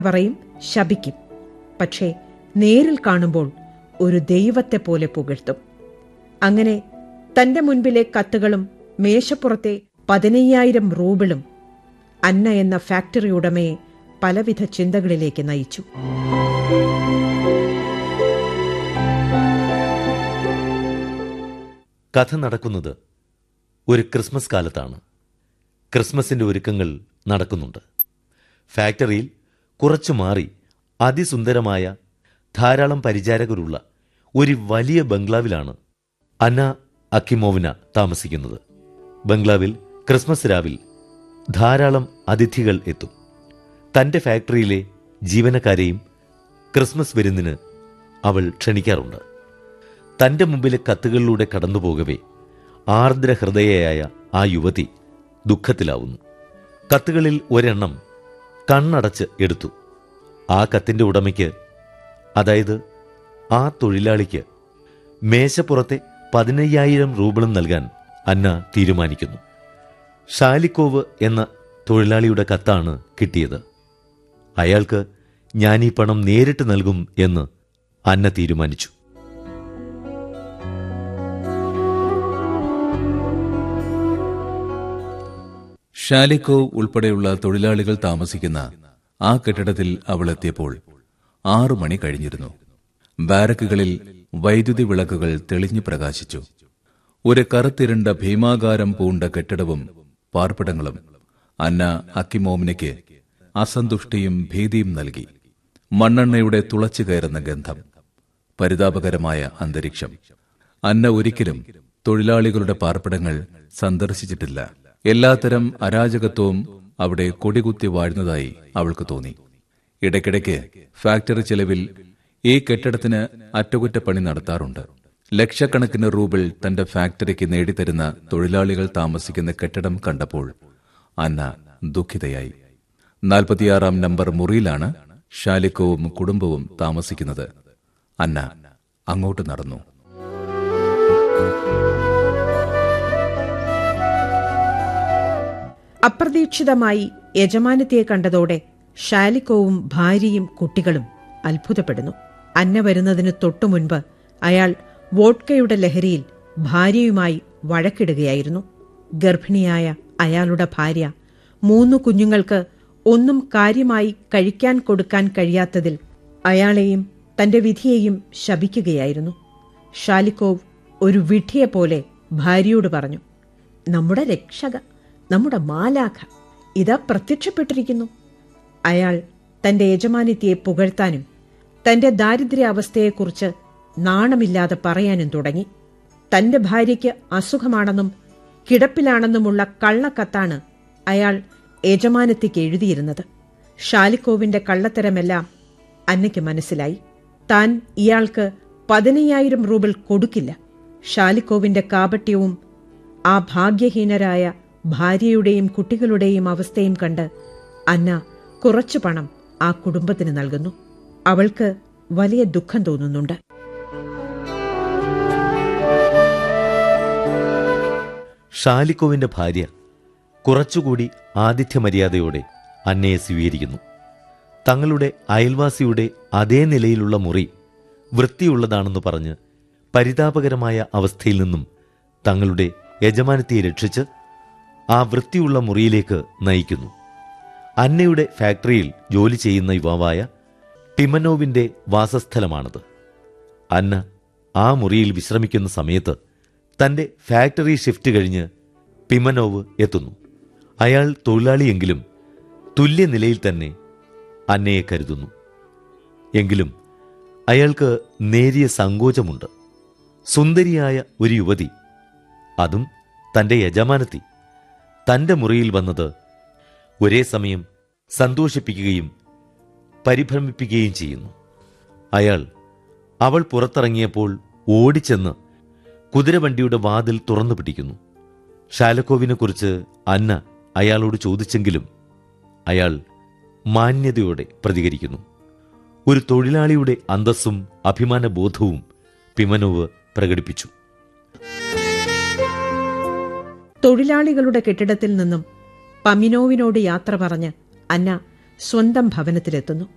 പറയും ശപിക്കും പക്ഷേ നേരിൽ കാണുമ്പോൾ ഒരു ദൈവത്തെ പോലെ പുകഴ്ത്തും അങ്ങനെ തന്റെ മുൻപിലെ കത്തുകളും മേശപ്പുറത്തെ പതിനയ്യായിരം റൂബിളും അന്ന എന്ന ഫാക്ടറി ഉടമയെ പലവിധ ചിന്തകളിലേക്ക് നയിച്ചു കഥ നടക്കുന്നത് ഒരു ക്രിസ്മസ് കാലത്താണ് ക്രിസ്മസിന്റെ ഒരുക്കങ്ങൾ നടക്കുന്നുണ്ട് ഫാക്ടറിയിൽ കുറച്ചു മാറി അതിസുന്ദരമായ ധാരാളം പരിചാരകരുള്ള ഒരു വലിയ ബംഗ്ലാവിലാണ് അന്ന അക്കിമോവിന താമസിക്കുന്നത് ബംഗ്ലാവിൽ ക്രിസ്മസ് രാവിൽ ധാരാളം അതിഥികൾ എത്തും തന്റെ ഫാക്ടറിയിലെ ജീവനക്കാരെയും ക്രിസ്മസ് വിരുന്നിന് അവൾ ക്ഷണിക്കാറുണ്ട് തന്റെ മുമ്പിലെ കത്തുകളിലൂടെ കടന്നുപോകവേ ആർദ്ര ഹൃദയയായ ആ യുവതി ദുഃഖത്തിലാവുന്നു കത്തുകളിൽ ഒരെണ്ണം കണ്ണടച്ച് എടുത്തു ആ കത്തിന്റെ ഉടമയ്ക്ക് അതായത് ആ തൊഴിലാളിക്ക് മേശപ്പുറത്തെ പതിനയ്യായിരം രൂപളും നൽകാൻ അന്ന തീരുമാനിക്കുന്നു ഷാലിക്കോവ് എന്ന തൊഴിലാളിയുടെ കത്താണ് കിട്ടിയത് അയാൾക്ക് ഞാൻ ഈ പണം നേരിട്ട് നൽകും എന്ന് അന്ന തീരുമാനിച്ചു ഷാലിക്കോവ് ഉൾപ്പെടെയുള്ള തൊഴിലാളികൾ താമസിക്കുന്ന ആ കെട്ടിടത്തിൽ അവൾ എത്തിയപ്പോൾ ആറു മണി കഴിഞ്ഞിരുന്നു ബാരക്കുകളിൽ വൈദ്യുതി വിളക്കുകൾ തെളിഞ്ഞു പ്രകാശിച്ചു ഒരു കറുത്തിരണ്ട ഭീമാകാരം പൂണ്ട കെട്ടിടവും പാർപ്പിടങ്ങളും അന്ന അക്കിമോമിനയ്ക്ക് അസന്തുഷ്ടിയും ഭീതിയും നൽകി മണ്ണെണ്ണയുടെ തുളച്ചു കയറുന്ന ഗന്ധം പരിതാപകരമായ അന്തരീക്ഷം അന്ന ഒരിക്കലും തൊഴിലാളികളുടെ പാർപ്പിടങ്ങൾ സന്ദർശിച്ചിട്ടില്ല എല്ലാത്തരം അരാജകത്വവും അവിടെ കൊടികുത്തി വാഴുന്നതായി അവൾക്ക് തോന്നി ഇടയ്ക്കിടയ്ക്ക് ഫാക്ടറി ചെലവിൽ ഈ കെട്ടിടത്തിന് അറ്റകുറ്റപ്പണി നടത്താറുണ്ട് ലക്ഷക്കണക്കിന് റൂബിൾ തന്റെ ഫാക്ടറിക്ക് നേടിത്തരുന്ന തൊഴിലാളികൾ താമസിക്കുന്ന കെട്ടിടം കണ്ടപ്പോൾ അന്ന ദുഃഖിതയായി നാൽപ്പത്തിയാറാം നമ്പർ മുറിയിലാണ് ഷാലിക്കോവും കുടുംബവും താമസിക്കുന്നത് അന്ന അങ്ങോട്ട് നടന്നു അപ്രതീക്ഷിതമായി യജമാനത്തിയെ കണ്ടതോടെ ഷാലിക്കോവും ഭാര്യയും കുട്ടികളും അത്ഭുതപ്പെടുന്നു അന്ന വരുന്നതിന് തൊട്ടു മുൻപ് അയാൾ വോഡ്കയുടെ ലഹരിയിൽ ഭാര്യയുമായി വഴക്കിടുകയായിരുന്നു ഗർഭിണിയായ അയാളുടെ ഭാര്യ മൂന്നു കുഞ്ഞുങ്ങൾക്ക് ഒന്നും കാര്യമായി കഴിക്കാൻ കൊടുക്കാൻ കഴിയാത്തതിൽ അയാളെയും തന്റെ വിധിയെയും ശപിക്കുകയായിരുന്നു ഷാലിക്കോവ് ഒരു വിഡ്ഢിയെപ്പോലെ ഭാര്യയോട് പറഞ്ഞു നമ്മുടെ രക്ഷക നമ്മുടെ മാലാഖ ഇതാ പ്രത്യക്ഷപ്പെട്ടിരിക്കുന്നു അയാൾ തന്റെ യജമാനിത്തിയെ പുകഴ്ത്താനും തന്റെ ദാരിദ്ര്യാവസ്ഥയെക്കുറിച്ച് നാണമില്ലാതെ പറയാനും തുടങ്ങി തന്റെ ഭാര്യയ്ക്ക് അസുഖമാണെന്നും കിടപ്പിലാണെന്നുമുള്ള കള്ളക്കത്താണ് അയാൾ യജമാനത്തിക്ക് എഴുതിയിരുന്നത് ഷാലിക്കോവിന്റെ കള്ളത്തരമെല്ലാം അന്നയ്ക്ക് മനസ്സിലായി താൻ ഇയാൾക്ക് പതിനയ്യായിരം റൂബിൾ കൊടുക്കില്ല ഷാലിക്കോവിന്റെ കാപട്യവും ആ ഭാഗ്യഹീനരായ ഭാര്യയുടെയും കുട്ടികളുടെയും അവസ്ഥയും കണ്ട് അന്ന കുറച്ചു പണം ആ കുടുംബത്തിന് നൽകുന്നു അവൾക്ക് വലിയ ദുഃഖം തോന്നുന്നുണ്ട് ഷാലിക്കോവിന്റെ ഭാര്യ കുറച്ചുകൂടി ആതിഥ്യമര്യാദയോടെ അന്നയെ സ്വീകരിക്കുന്നു തങ്ങളുടെ അയൽവാസിയുടെ അതേ നിലയിലുള്ള മുറി വൃത്തിയുള്ളതാണെന്ന് പറഞ്ഞ് പരിതാപകരമായ അവസ്ഥയിൽ നിന്നും തങ്ങളുടെ യജമാനത്തിയെ രക്ഷിച്ച് ആ വൃത്തിയുള്ള മുറിയിലേക്ക് നയിക്കുന്നു അന്നയുടെ ഫാക്ടറിയിൽ ജോലി ചെയ്യുന്ന യുവാവായ ടിമനോവിന്റെ വാസസ്ഥലമാണത് അന്ന ആ മുറിയിൽ വിശ്രമിക്കുന്ന സമയത്ത് തന്റെ ഫാക്ടറി ഷിഫ്റ്റ് കഴിഞ്ഞ് പിമനോവ് എത്തുന്നു അയാൾ തൊഴിലാളിയെങ്കിലും തുല്യനിലയിൽ തന്നെ അന്നയെ കരുതുന്നു എങ്കിലും അയാൾക്ക് നേരിയ സങ്കോചമുണ്ട് സുന്ദരിയായ ഒരു യുവതി അതും തന്റെ യജമാനത്തി തന്റെ മുറിയിൽ വന്നത് ഒരേ സമയം സന്തോഷിപ്പിക്കുകയും പരിഭ്രമിപ്പിക്കുകയും ചെയ്യുന്നു അയാൾ അവൾ പുറത്തിറങ്ങിയപ്പോൾ ഓടിച്ചെന്ന് കുതിരവണ്ടിയുടെ വാതിൽ തുറന്നു പിടിക്കുന്നു ഷാലക്കോവിനെക്കുറിച്ച് അന്ന അയാളോട് ചോദിച്ചെങ്കിലും അയാൾ മാന്യതയോടെ പ്രതികരിക്കുന്നു ഒരു തൊഴിലാളിയുടെ അന്തസ്സും അഭിമാനബോധവും പിമനോവ് പ്രകടിപ്പിച്ചു തൊഴിലാളികളുടെ കെട്ടിടത്തിൽ നിന്നും പമിനോവിനോട് യാത്ര പറഞ്ഞ് അന്ന സ്വന്തം ഭവനത്തിലെത്തുന്നു